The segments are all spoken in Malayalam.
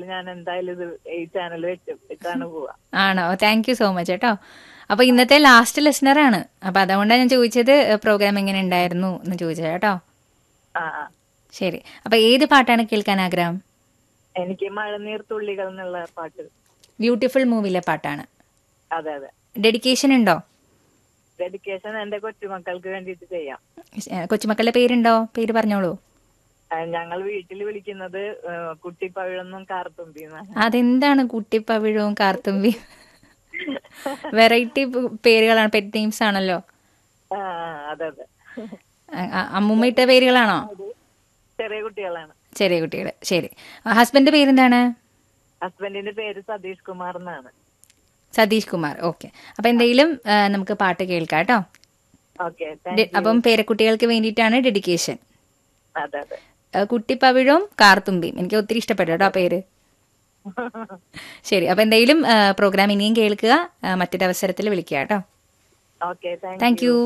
ഞാൻ എന്തായാലും ഇത് ഈ ചാനൽ വെച്ച് ഇട്ടാണ് പോവാ ആണോ താങ്ക് യു സോ മച്ച് കേട്ടോ അപ്പൊ ഇന്നത്തെ ലാസ്റ്റ് ലിസണറാണ് അപ്പൊ അതുകൊണ്ടാണ് ഞാൻ ചോദിച്ചത് പ്രോഗ്രാം എങ്ങനെ ഉണ്ടായിരുന്നു എന്ന് ചോദിച്ചത് കേട്ടോ ആ ആ ശരി അപ്പൊ ഏത് പാട്ടാണ് കേൾക്കാൻ ആഗ്രഹം എനിക്ക് മഴനീർ തുള്ളികൾ എന്നുള്ള പാട്ട് ബ്യൂട്ടിഫുൾ മൂവിയിലെ പാട്ടാണ് അതെ അതെ ഡെഡിക്കേഷൻ ഉണ്ടോ ഡെഡിക്കേഷൻ എന്റെ കൊച്ചുമക്കൾക്ക് വേണ്ടിയിട്ട് ചെയ്യാം ഏ, കൊച്ചുമക്കളുടെ പേരുണ്ടോ പേര് പറഞ്ഞോളൂ ആ, ഞങ്ങൾ വീട്ടിൽ വിളിക്കുന്നത് ആ, കുട്ടിപ്പവിഴെന്നും കാർത്തുമ്പി എന്നാണ് അതെന്താണ് കുട്ടിപ്പവിഴവും കാർത്തുമ്പി വെറൈറ്റി പേരുകളാണ് പെറ്റ് നെയിംസ് ആണല്ലോ ആ, അതെ അതെ അ- അ- അമ്മുമ്മ ഇട്ട പേരുകളാണോ ചെറിയ കുട്ടികളാണ് ചെറിയ കുട്ടികൾ ശരി ഹസ്ബൻഡ് പേരെന്താണ് ഹസ്ബൻഡിന്റെ പേര് സതീഷ് കുമാർ എന്നാണ് സതീഷ് കുമാർ ഓക്കെ അപ്പൊ എന്തെങ്കിലും ആ, നമുക്ക് പാട്ട് കേൾക്കാം കേട്ടോ ഓക്കെ ഡെ- അപ്പം പേരക്കുട്ടികൾക്ക് വേണ്ടിയിട്ടാണ് ഡെഡിക്കേഷൻ അതെ അതെ ആ, കുട്ടിപ്പവിഴവും കാർത്തുമ്പിയും എനിക്ക് ഒത്തിരി ഇഷ്ടപ്പെട്ടു കേട്ടോ ആ പേര് ശരി അപ്പൊ എന്തെങ്കിലും പ്രോഗ്രാം ഇനിയും കേൾക്കുക ആ, മറ്റൊരു അവസരത്തിൽ വിളിക്കുക കേട്ടോ ഓക്കെ താങ്ക് യു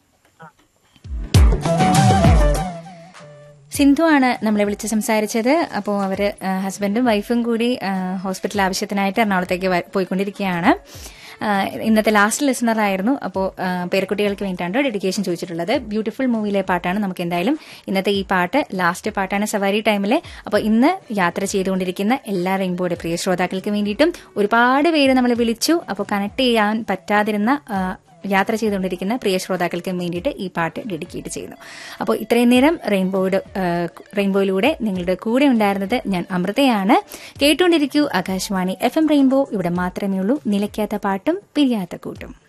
സിന്ധു ആണ് നമ്മളെ വിളിച്ച് സംസാരിച്ചത് അപ്പോൾ അവർ ഹസ്ബൻഡും വൈഫും കൂടി ആ, ഹോസ്പിറ്റൽ ആവശ്യത്തിനായിട്ട് എറണാകുളത്തേക്ക് വ- പോയിക്കൊണ്ടിരിക്കുകയാണ് ആ, ഇന്നത്തെ ലാസ്റ്റ് ലിസണർ ആയിരുന്നു അപ്പോൾ പേരക്കുട്ടികൾക്ക് വേണ്ടിയിട്ടാണ് ഡെഡിക്കേഷൻ ചോദിച്ചിട്ടുള്ളത് ബ്യൂട്ടിഫുൾ മൂവിയിലെ പാട്ടാണ് നമുക്ക് എന്തായാലും ഇന്നത്തെ ഈ പാട്ട് ലാസ്റ്റ് പാട്ടാണ് സവാരി ടൈമിലെ അപ്പോൾ ഇന്ന് യാത്ര ചെയ്തുകൊണ്ടിരിക്കുന്ന എല്ലാ റെയിൻബോയുടെ പ്രിയ ശ്രോതാക്കൾക്ക് വേണ്ടിയിട്ടും ഒരുപാട് പേര് നമ്മൾ വിളിച്ചു അപ്പോൾ കണക്ട് ചെയ്യാൻ പറ്റാതിരുന്ന ആ, യാത്ര ചെയ്തുകൊണ്ടിരിക്കുന്ന പ്രിയ ശ്രോതാക്കൾക്ക് വേണ്ടിയിട്ട് ഈ പാട്ട് ഡെഡിക്കേറ്റ് ചെയ്യുന്നു അപ്പോൾ ഇത്രയും നേരം റെയിൻബോയുടെ റെയിൻബോയിലൂടെ നിങ്ങളുടെ കൂടെ ഉണ്ടായിരുന്നത് ഞാൻ അമൃതയാണ് കേട്ടുകൊണ്ടിരിക്കൂ ആകാശവാണി എഫ് എം റെയിൻബോ ഇവിടെ മാത്രമേ ഉള്ളൂ നിലയ്ക്കാത്ത പാട്ടും പിരിയാത്ത കൂട്ടും